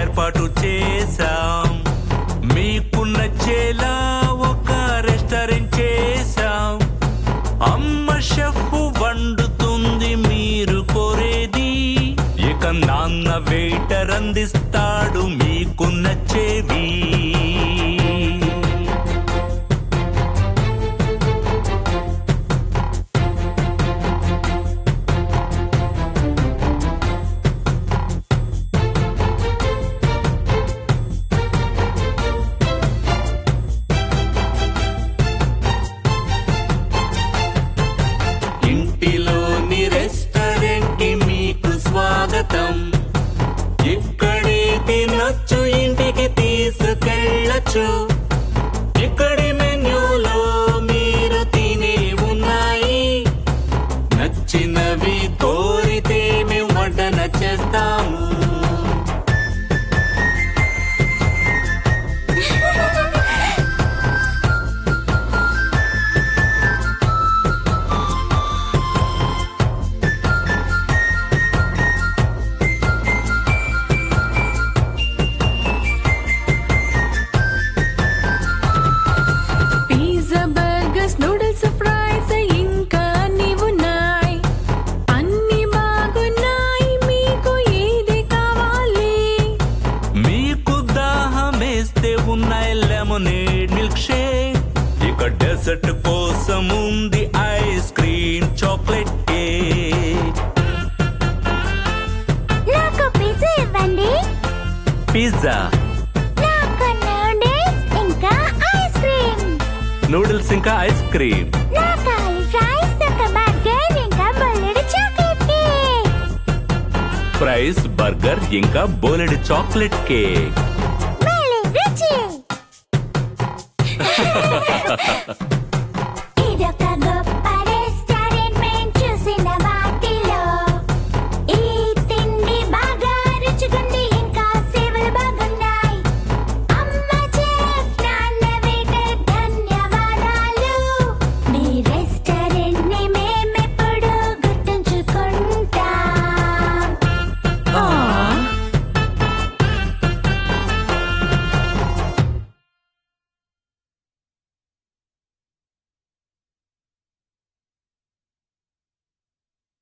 ఏర్పాటు చేశాం మీకు నచ్చేలా ఒక రెస్టారెంట్ చేశాం అమ్మ షెఫ్ వండుతుంది మీరు కోరేది ఇక నాన్న వెయిటర్ అందిస్తాడు మీకు నచ్చేవి ఇంటిలోని రెస్టారెంట్ కి మీకు స్వాగతం ఇక్కడే తినొచ్చు ఇంటికి తీసుకెళ్ళచ్చు ఇక్కడి మెన్యూలో మీరు తినే ఉన్నాయి నచ్చినవి కోరితే మేము వడ్డన చేస్తాము పిజ్జా బర్గర్స్ నూడిల్స్ ఫ్రైస్ ఇంకా అన్ని ఉన్నాయి అన్ని బాగున్నాయి మీకు ఏది కావాలి మీకు దాహమేస్తే ఉన్నాయి లెమనేడ్ మిల్క్ షేక్ ఇక డెజర్ట్ కోసం ఉంది ఐస్ క్రీమ్ చాక్లెట్ కేక్ నాకు పిజ్జా ఇవ్వండి పిజ్జా నాకు నూడిల్స్ ఇంకా ఐస్ క్రీమ్ నూడిల్స్ ఇంకా ఐస్ క్రీమ్ నాకు ఫ్రైస్ ఒక బర్గర్ ఇంకా బొల్లెడు చాక్లెట్ కేక్ ఫ్రైస్ బర్గర్ ఇంకా బోలెడు చాక్లెట్ కేక్ భలే రుచి ఇదొక